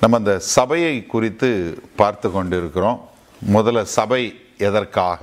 நம்ம அந்த சபையை குறித்து பார்த்து கொண்டிருக்கிறோம் முதல்ல சபை எதற்காக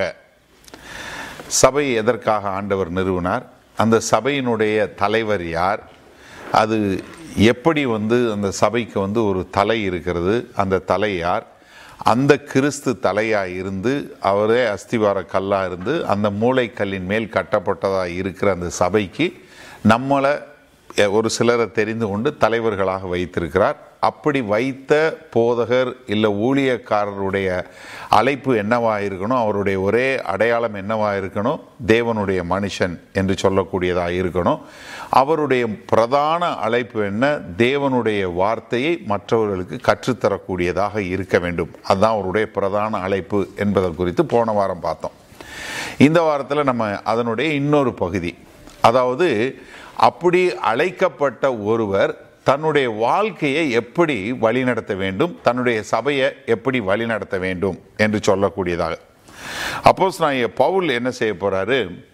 சபை எதற்காக ஆண்டவர் நிறுவினார் அந்த சபையினுடைய தலைவர் யார் அது எப்படி வந்து அந்த சபைக்கு வந்து ஒரு தலை இருக்கிறது அந்த தலை யார் அந்த கிறிஸ்து தலையாக இருந்து அவரே அஸ்திவார கல்லாக இருந்து அந்த மூளைக்கல்லின் மேல் கட்டப்பட்டதாக இருக்கிற அந்த சபைக்கு நம்மளை எ- ஒரு சிலரை தெரிந்து கொண்டு தலைவர்களாக வைத்திருக்கிறார் அப்படி வைத்த போதகர் இல்லை ஊழியக்காரருடைய அழைப்பு என்னவா இருக்கணும் அவருடைய ஒரே அடையாளம் என்னவா இருக்கணும் தேவனுடைய மனுஷன் என்று சொல்லக்கூடியதாக இருக்கணும் அவருடைய பிரதான அழைப்பு என்ன தேவனுடைய வார்த்தையை மற்றவர்களுக்கு கற்றுத்தரக்கூடியதாக இருக்க வேண்டும் அதுதான் அவருடைய பிரதான அழைப்பு என்பதை குறித்து போன வாரம் பார்த்தோம் இந்த வாரத்தில் நம்ம அதனுடைய இன்னொரு பகுதி அதாவது அப்படி அழைக்கப்பட்ட ஒருவர் தன்னுடைய வாழ்க்கையை எப்படி வழிநடத்த வேண்டும் தன்னுடைய சபையை எப்படி வழிநடத்த வேண்டும் என்று சொல்லக்கூடியதாக அப்போஸ் நான் பவுல் என்ன செய்ய போறாரு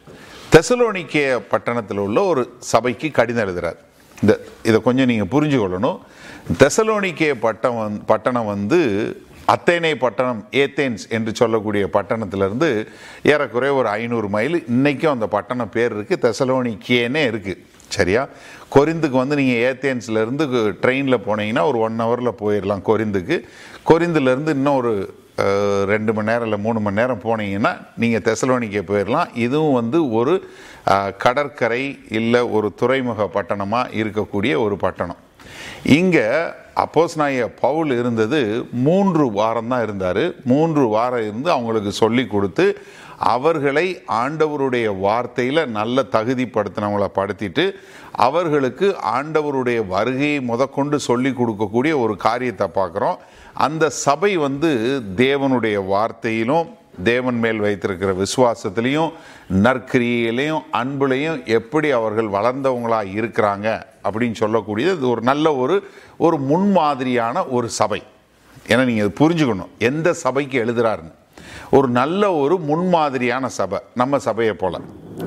தெசலோனிக்கே பட்டணத்தில் உள்ள ஒரு சபைக்கு கடிதம் எழுதுறார் இந்த இதை கொஞ்சம் நீங்கள் புரிஞ்சு கொள்ளணும் தெசலோனிக்கே பட்டம் வந்து பட்டணம் வந்து அத்தேனே பட்டணம் ஏத்தேன்ஸ் என்று சொல்லக்கூடிய பட்டணத்திலிருந்து ஏறக்குறைய ஒரு ஐநூறு மைல் இன்னைக்கும் அந்த பட்டணம் பேர் இருக்குது தெசலோனிக்கேனே இருக்குது சரியா கொரிந்துக்கு வந்து நீங்கள் ஏத்தேன்ஸ்லேருந்து ட்ரெயினில் போனீங்கன்னா ஒரு ஒன் ஹவரில் போயிடலாம் கொரிந்துக்கு கொரிந்துலேருந்து இன்னும் ஒரு அஹ், ரெண்டு மணி நேரம் இல்லை மூணு மணி நேரம் போனீங்கன்னா நீங்கள் தெசலோனிக்கே போயிடலாம் இதுவும் வந்து ஒரு அஹ், கடற்கரை இல்லை ஒரு துறைமுக பட்டணமாக இருக்கக்கூடிய ஒரு பட்டணம் இங்கே அப்போஸ் நாய பவுல் இருந்தது மூன்று வாரம் தான் இருந்தார் மூன்று வாரம் இருந்து அவங்களுக்கு சொல்லி கொடுத்து அவர்களை ஆண்டவருடைய வார்த்தையில் நல்ல தகுதிப்படுத்தினவங்கள படுத்திட்டு அவர்களுக்கு ஆண்டவருடைய வருகையை முதற்கொண்டு சொல்லி கொடுக்கக்கூடிய ஒரு காரியத்தை பார்க்குறோம் அந்த சபை வந்து தேவனுடைய வார்த்தையிலும் தேவன் மேல் வைத்திருக்கிற விசுவாசத்திலையும் நற்கிரியிலையும் அன்புலையும் எப்படி அவர்கள் வளர்ந்தவங்களா இருக்கிறாங்க அப்படின்னு சொல்லக்கூடியது இது ஒரு நல்ல ஒரு ஒரு முன்மாதிரியான ஒரு சபை ஏன்னா நீங்கள் இது புரிஞ்சுக்கணும் எந்த சபைக்கு எழுதுறாருன்னு ஒரு நல்ல ஒரு முன்மாதிரியான சபை நம்ம சபையை போல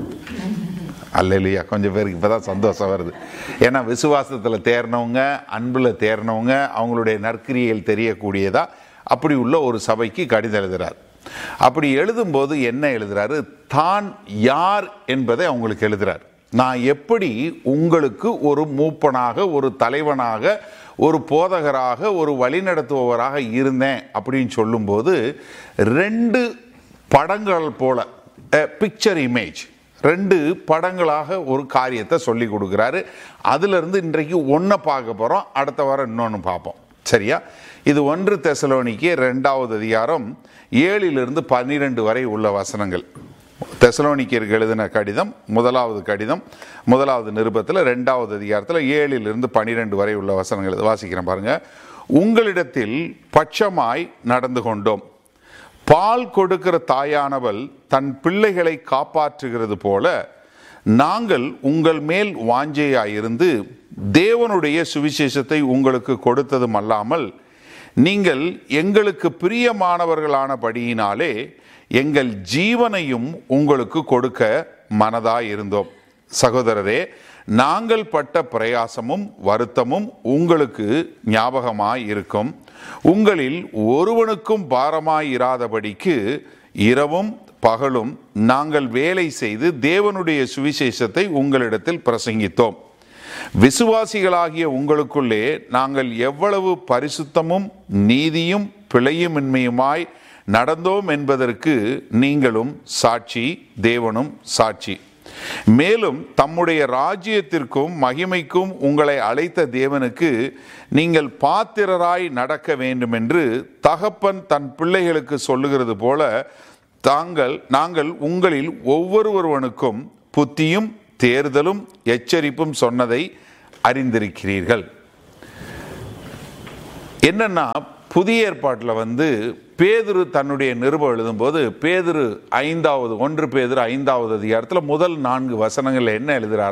அல்லையா கொஞ்சம் பேருக்கு இப்போ தான் சந்தோஷம் வருது ஏன்னா விசுவாசத்தில் தேர்னவங்க அன்பில் தேர்னவங்க அவங்களுடைய நற்கிரியல் தெரியக்கூடியதா அப்படி உள்ள ஒரு சபைக்கு கடிதம் எழுதுறார் அப்படி எழுதும்போது என்ன எழுதுறாரு தான் யார் என்பதை அவங்களுக்கு எழுதுறார் நான் எப்படி உங்களுக்கு ஒரு மூப்பனாக ஒரு தலைவனாக ஒரு போதகராக ஒரு வழிநடத்துபவராக இருந்தேன் அப்படின்னு சொல்லும்போது ரெண்டு படங்கள் போல பிக்சர் இமேஜ் ரெண்டு படங்களாக ஒரு காரியத்தை சொல்லி கொடுக்குறாரு அதிலிருந்து இன்றைக்கு ஒன்றை பார்க்க போகிறோம் அடுத்த வாரம் இன்னொன்று பார்ப்போம் சரியா இது ஒன்று தெசலோனிக்கு ரெண்டாவது அதிகாரம் ஏழிலிருந்து பன்னிரெண்டு வரை உள்ள வசனங்கள் தெசலோனிக்கருக்கு எழுதின கடிதம் முதலாவது கடிதம் முதலாவது நிருபத்தில் ரெண்டாவது அதிகாரத்தில் ஏழிலிருந்து பன்னிரெண்டு வரை உள்ள வசனங்கள் இதை வாசிக்கிறேன் பாருங்க உங்களிடத்தில் பட்சமாய் நடந்து கொண்டோம் பால் கொடுக்கிற தாயானவள் தன் பிள்ளைகளை காப்பாற்றுகிறது போல நாங்கள் உங்கள் மேல் வாஞ்சையாயிருந்து தேவனுடைய சுவிசேஷத்தை உங்களுக்கு கொடுத்ததும் அல்லாமல் நீங்கள் எங்களுக்கு பிரியமானவர்களானபடியினாலே எங்கள் ஜீவனையும் உங்களுக்கு கொடுக்க மனதாய் இருந்தோம் சகோதரரே நாங்கள் பட்ட பிரயாசமும் வருத்தமும் உங்களுக்கு ஞாபகமாய் இருக்கும் உங்களில் ஒருவனுக்கும் பாரமாய் இராதபடிக்கு இரவும் பகலும் நாங்கள் வேலை செய்து தேவனுடைய சுவிசேஷத்தை உங்களிடத்தில் பிரசங்கித்தோம் விசுவாசிகளாகிய உங்களுக்குள்ளே நாங்கள் எவ்வளவு பரிசுத்தமும் நீதியும் பிழையுமின்மையுமாய் நடந்தோம் என்பதற்கு நீங்களும் சாட்சி தேவனும் சாட்சி மேலும் தம்முடைய ராஜ்யத்திற்கும் மகிமைக்கும் உங்களை அழைத்த தேவனுக்கு நீங்கள் பாத்திரராய் நடக்க வேண்டுமென்று தகப்பன் தன் பிள்ளைகளுக்கு சொல்லுகிறது போல தாங்கள் நாங்கள் உங்களில் ஒவ்வொருவருவனுக்கும் புத்தியும் தேர்தலும் எச்சரிப்பும் சொன்னதை அறிந்திருக்கிறீர்கள் என்னன்னா புதிய ஏற்பாட்டில் வந்து பேதுரு தன்னுடைய நிருபம் எழுதும்போது பேதுரு ஐந்தாவது ஒன்று பேதுரு ஐந்தாவது அதிகாரத்தில் முதல் நான்கு வசனங்கள் என்ன எழுதுறார்